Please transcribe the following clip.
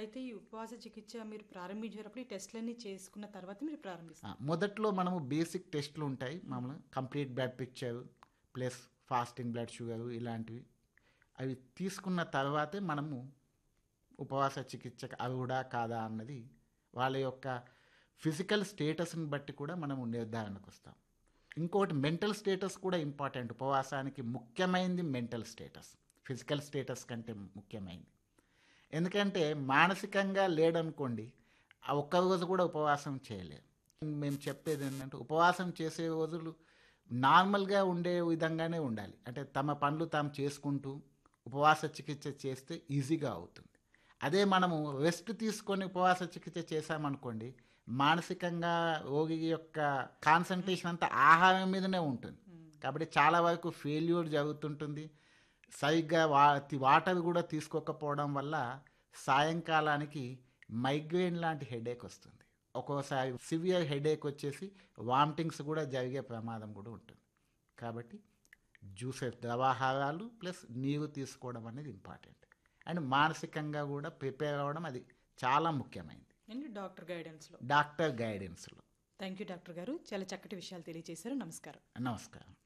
అయితే ఈ ఉపవాస చికిత్స మీరు ప్రారంభించేటప్పుడు ఈ టెస్ట్లన్నీ చేసుకున్న తర్వాత మీరు ప్రారంభిస్తారు ఆ, మొదట్లో మనము బేసిక్ టెస్ట్లు ఉంటాయి మామూలుగా complete blood picture plus fasting blood sugar ఇలాంటివి అవి తీసుకున్న తర్వాతే మనము ఉపవాస చికిత్సకు అర్హుడా కాదా అన్నది వాళ్ళ యొక్క ఫిజికల్ స్టేటస్ని బట్టి కూడా మనము నిర్ధారణకు వస్తాం ఇంకోటి మెంటల్ స్టేటస్ కూడా ఇంపార్టెంట్ ఉపవాసానికి ముఖ్యమైనది మెంటల్ స్టేటస్ ఫిజికల్ స్టేటస్ కంటే ముఖ్యమైనది ఎందుకంటే మానసికంగా లేడనుకోండి ఆ ఒక్క రోజు కూడా ఉపవాసం చేయలేరు మేము చెప్పేది ఏంటంటే ఉపవాసం చేసే రోజులు నార్మల్గా ఉండే విధంగానే ఉండాలి అంటే తమ పనులు తాము చేసుకుంటూ ఉపవాస చికిత్స చేస్తే ఈజీగా అవుతుంది అదే మనము రెస్ట్ తీసుకొని ఉపవాస చికిత్స చేశామనుకోండి మానసికంగా రోగి యొక్క కాన్సన్ట్రేషన్ అంతా ఆహారం మీదనే ఉంటుంది కాబట్టి చాలా వరకు ఫెయిల్యూర్ జరుగుతుంటుంది సరిగ్గా వా వాటర్ కూడా తీసుకోకపోవడం వల్ల సాయంకాలానికి మైగ్రేన్ లాంటి హెడేక్ వస్తుంది ఒక్కోసారి సివియర్ హెడేక్ వచ్చేసి వామిటింగ్స్ కూడా జరిగే ప్రమాదం కూడా ఉంటుంది కాబట్టి జ్యూసెస్ ద్రవాహారాలు ప్లస్ నీరు తీసుకోవడం అనేది ఇంపార్టెంట్ అండ్ మానసికంగా కూడా ప్రిపేర్ అవ్వడం అది చాలా ముఖ్యమైనది అండ్ డాక్టర్ గైడెన్స్లో డాక్టర్ గైడెన్స్లో థ్యాంక్ యూ డాక్టర్ గారు చాలా చక్కటి విషయాలు తెలియజేశారు నమస్కారం నమస్కారం